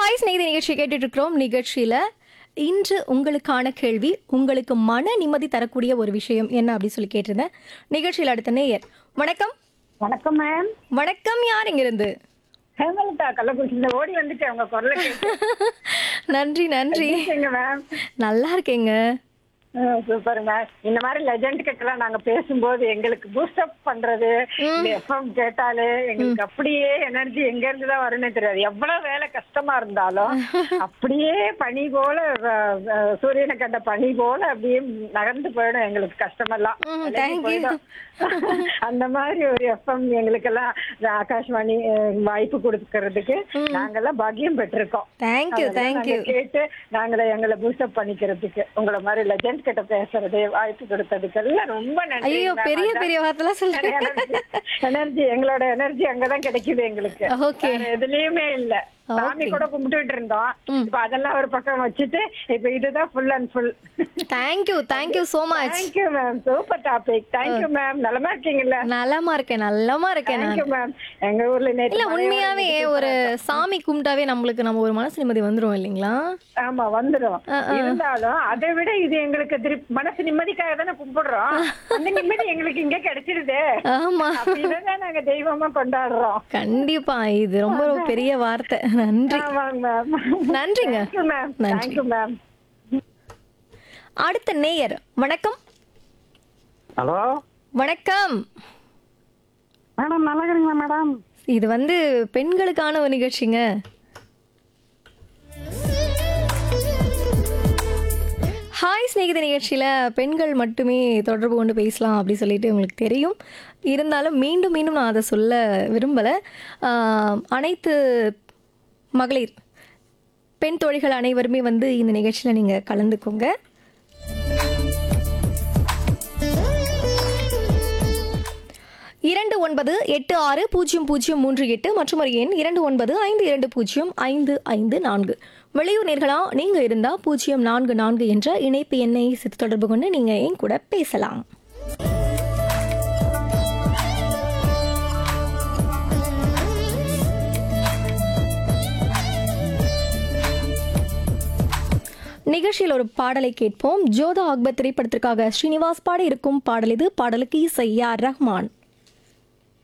Hi ஸ்நேகிதி நிகழ்ச்சி கேட்டுட்டு இருக்கிறோம் நிகழ்ச்சியில் இன்று உங்களுக்கான கேள்வி உங்களுக்கு மன நிம்மதி தரக்கூடிய ஒரு விஷயம் என்ன அப்படி சொல்லி கேட்டிருந்தேன் நிகழ்ச்சியில் அடுத்த நேயர் வணக்கம் வணக்கம் மேம் வணக்கம் யார் இங்கிருந்து ஹேமலதா கள்ளக்குறிச்சியில ஓடி வந்துட்டேன் உங்க குரலை கேட்டு நன்றி நன்றி மேம் நல்லா இருக்கேங்க சூப்பர் மேம் இந்த மாதிரி லெஜண்ட் கிட்டலாம் நாங்க பேசும்போது எங்களுக்கு பூஸ்டப் பண்றது இந்த எஃப்எம் கேட்டாலே எங்களுக்கு அப்படியே எனர்ஜி எங்க இருந்து தான் வரும்னு தெரியாது எவ்வளவு வேலை கஷ்டமா இருந்தாலும் அப்படியே பனி போல அஹ், அஹ், சூரியனை கண்ட பனி போல அப்படியே நகர்ந்து போயிடும் எங்களுக்கு கஷ்டமெல்லாம் ம், விலகி thank you. போயிடும். அந்த மாதிரி ஒரு எஃப்எம் எங்களுக்கெல்லாம் இந்த ஆகாஷ்வாணி அஹ், வாய்ப்பு கொடுக்கறதுக்கு நாங்கெல்லாம் பாக்கியம் பெற்றிருக்கோம் தேங்க்யூ அதெல்லாம் தேங்க்யூ நாங்க கேட்டு நாங்கள எங்களை பூஸ்டப் பண்ணிக்கிறதுக்கு உங்களை மாதிரி லெஜண்ட் கிட்ட பேசுறது வாய்ப்பு கொடுத்ததுக்கு எல்லாம் ரொம்ப நன்றி ஐயோ பெரிய பெரிய வார்த்தைலாம் சொல்றேன் எனர்ஜி எங்களோட எனர்ஜி அங்கதான் கிடைக்குது எங்களுக்கு ஓகே வேற எதுலயுமே இல்ல சாமி கூட கும்பிட்டுட்டு இருந்தோம் இப்ப அதெல்லாம் ஒரு பக்கம் வச்சுட்டு இப்ப இதுதான் full and full thank you thank you so much thank you ma'am super topic thank you ma'am நலமா இருக்கீங்கல்ல நலமா இருக்கேன் நல்லமா இருக்கேன் நான் தேங்க்யூ மேம் எங்க ஊர்ல நேத்து இல்ல மழை உண்மையாவே ஒரு சாமி கும்பிட்டாவே நம்மளுக்கு நம்ம ஒரு மனசு நிம்மதி வந்துரும் இல்லைங்களா ஆமா வந்துரும் இருந்தாலும் அதை விட இது எங்களுக்கு திருப்பி மனசு நிம்மதிக்காக தானே கும்பிடுறோம் அந்த நிம்மதி எங்களுக்கு இங்க கிடைச்சிருதே ஆமா அப்படிதான் நாங்க தெய்வமா கொண்டாடுறோம் கண்டிப்பா இது ரொம்ப ஒரு பெரிய வார்த்தை நன்றி ஆமாங்க மேம் நன்றிங்க தேங்க்யூ மேம் நன்றி. தேங்க்யூ மேம் அடுத்த நேயர் வணக்கம் ஹலோ வணக்கம் மேடம் நல்லா இருக்கிறீங்களா மேடம் இது வந்து பெண்களுக்கான ஒரு நிகழ்ச்சிங்க ஹாய் ஸ்நேகித நிகழ்ச்சியில் பெண்கள் மட்டுமே தொடர்பு கொண்டு பேசலாம் அப்படி சொல்லிட்டு உங்களுக்கு தெரியும் இருந்தாலும் மீண்டும் மீண்டும் நான் அதை சொல்ல விரும்பலை அனைத்து மகளிர் பெண் தோழிகள் அனைவருமே வந்து இந்த நிகழ்ச்சியில் நீங்கள் கலந்துக்கோங்க இரண்டு ஒன்பது எட்டு ஆறு பூஜ்ஜியம் பூஜ்ஜியம் மூன்று எட்டு மற்றும் ஒரு எண் இரண்டு ஒன்பது ஐந்து இரண்டு பூஜ்ஜியம் ஐந்து ஐந்து நான்கு வெளியூர் நேர்களா நீங்க இருந்தா பூஜ்ஜியம் நான்கு நான்கு என்ற இணைப்பு எண்ணை சேர்த்து தொடர்பு கொண்டு நீங்க என் கூட பேசலாம் நிகழ்ச்சியில் ஒரு பாடலை கேட்போம் ஜோதா அக்பர் திரைப்படத்திற்காக ஸ்ரீனிவாஸ் பாடி இருக்கும் பாடல் இது பாடலுக்கு இசை ஆர் ரஹ்மான்